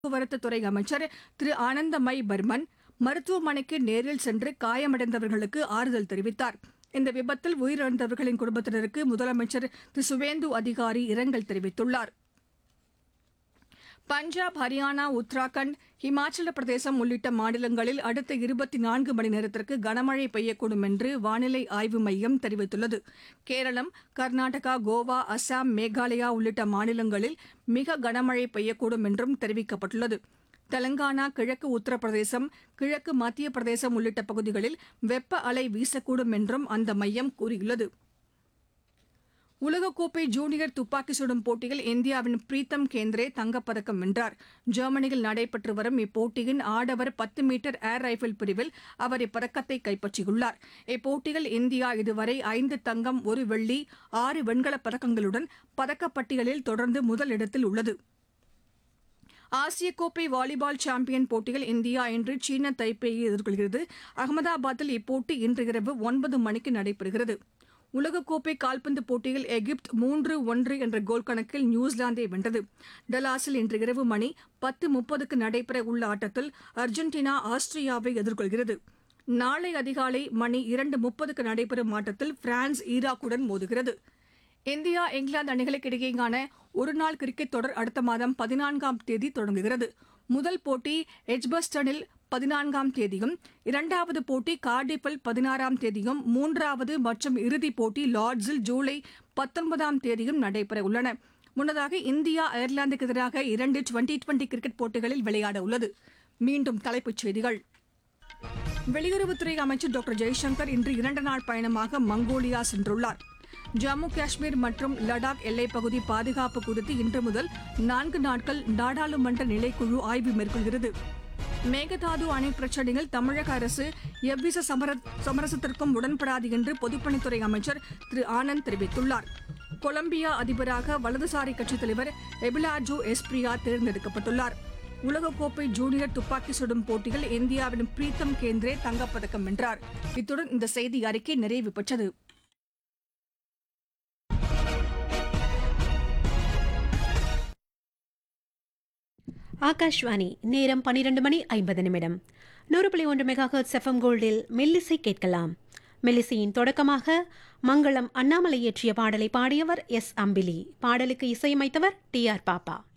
போக்குவரத்து துறை அமைச்சர் திரு ஆனந்தமய் பர்மன் மருத்துவமனைக்கு நேரில் சென்று காயமடைந்தவர்களுக்கு ஆறுதல் தெரிவித்தார் இந்த விபத்தில் உயிரிழந்தவர்களின் குடும்பத்தினருக்கு முதலமைச்சர் திரு சுவேந்து அதிகாரி இரங்கல் தெரிவித்துள்ளார் பஞ்சாப் ஹரியானா உத்தராகண்ட் இமாச்சல பிரதேசம் உள்ளிட்ட மாநிலங்களில் அடுத்த இருபத்தி நான்கு மணி நேரத்திற்கு கனமழை பெய்யக்கூடும் என்று வானிலை ஆய்வு மையம் தெரிவித்துள்ளது கேரளம் கர்நாடகா கோவா அசாம் மேகாலயா உள்ளிட்ட மாநிலங்களில் மிக கனமழை பெய்யக்கூடும் என்றும் தெரிவிக்கப்பட்டுள்ளது தெலங்கானா கிழக்கு உத்தரப்பிரதேசம் கிழக்கு மத்திய பிரதேசம் உள்ளிட்ட பகுதிகளில் வெப்ப அலை வீசக்கூடும் என்றும் அந்த மையம் கூறியுள்ளது உலகக்கோப்பை ஜூனியர் துப்பாக்கி சுடும் போட்டியில் இந்தியாவின் பிரீத்தம் கேந்திரே தங்கப்பதக்கம் வென்றார் ஜெர்மனியில் நடைபெற்று வரும் இப்போட்டியின் ஆடவர் பத்து மீட்டர் ஏர் ரைபிள் பிரிவில் அவர் இப்பதக்கத்தை கைப்பற்றியுள்ளார் இப்போட்டியில் இந்தியா இதுவரை ஐந்து தங்கம் ஒரு வெள்ளி ஆறு வெண்கலப் பதக்கங்களுடன் பதக்கப்பட்டியலில் தொடர்ந்து முதலிடத்தில் உள்ளது ஆசிய கோப்பை வாலிபால் சாம்பியன் போட்டியில் இந்தியா இன்று சீன தைப்பேயை எதிர்கொள்கிறது அகமதாபாத்தில் இப்போட்டி இன்று இரவு ஒன்பது மணிக்கு நடைபெறுகிறது உலகக்கோப்பை கால்பந்து போட்டியில் எகிப்து மூன்று ஒன்று என்ற கோல் கணக்கில் நியூசிலாந்தை வென்றது டலாஸில் இன்று இரவு மணி பத்து முப்பதுக்கு நடைபெற உள்ள ஆட்டத்தில் அர்ஜென்டினா ஆஸ்திரியாவை எதிர்கொள்கிறது நாளை அதிகாலை மணி இரண்டு முப்பதுக்கு நடைபெறும் ஆட்டத்தில் பிரான்ஸ் ஈராக்குடன் மோதுகிறது இந்தியா இங்கிலாந்து அணிகளுக்கு இடையேயான ஒருநாள் கிரிக்கெட் தொடர் அடுத்த மாதம் பதினான்காம் தேதி தொடங்குகிறது முதல் போட்டி எட்ஜ்பஸ்டனில் பதினான்காம் தேதியும் இரண்டாவது போட்டி கார்டிஃபில் பதினாறாம் தேதியும் மூன்றாவது மற்றும் இறுதிப் போட்டி லார்ட்ஸில் ஜூலை பத்தொன்பதாம் தேதியும் நடைபெற உள்ளன முன்னதாக இந்தியா அயர்லாந்துக்கு எதிராக இரண்டு டுவெண்டி டுவெண்டி கிரிக்கெட் போட்டிகளில் விளையாட உள்ளது மீண்டும் தலைப்புச் செய்திகள் வெளியுறவுத்துறை அமைச்சர் டாக்டர் ஜெய்சங்கர் இன்று இரண்டு நாள் பயணமாக மங்கோலியா சென்றுள்ளார் ஜம்மு காஷ்மீர் மற்றும் லடாக் எல்லைப்பகுதி பாதுகாப்பு குறித்து இன்று முதல் நான்கு நாட்கள் நாடாளுமன்ற நிலைக்குழு ஆய்வு மேற்கொள்கிறது மேகதாது அணை பிரச்சினையில் தமிழக அரசு எவ்வித சமர சமரசத்திற்கும் உடன்படாது என்று பொதுப்பணித்துறை அமைச்சர் திரு ஆனந்த் தெரிவித்துள்ளார் கொலம்பியா அதிபராக வலதுசாரி கட்சித் தலைவர் எபிலாஜோ எஸ்பிரியா தேர்ந்தெடுக்கப்பட்டுள்ளார் உலகக்கோப்பை ஜூனியர் துப்பாக்கி சுடும் போட்டியில் இந்தியாவின் பிரீத்தம் கேந்திரே தங்கப்பதக்கம் வென்றார் இத்துடன் இந்த செய்தி அறிக்கை நிறைவு பெற்றது ஆகாஷ்வாணி நேரம் பனிரெண்டு மணி ஐம்பது நிமிடம் நூறு புள்ளி ஒன்று மெகா ஹெர்ட்ஸ் எஃப்எம் கோல்டில் மெல்லிசை கேட்கலாம் மெல்லிசையின் தொடக்கமாக மங்களம் அண்ணாமலை இயற்றிய பாடலை பாடியவர் எஸ் அம்பிலி பாடலுக்கு இசையமைத்தவர் டி ஆர் பாப்பா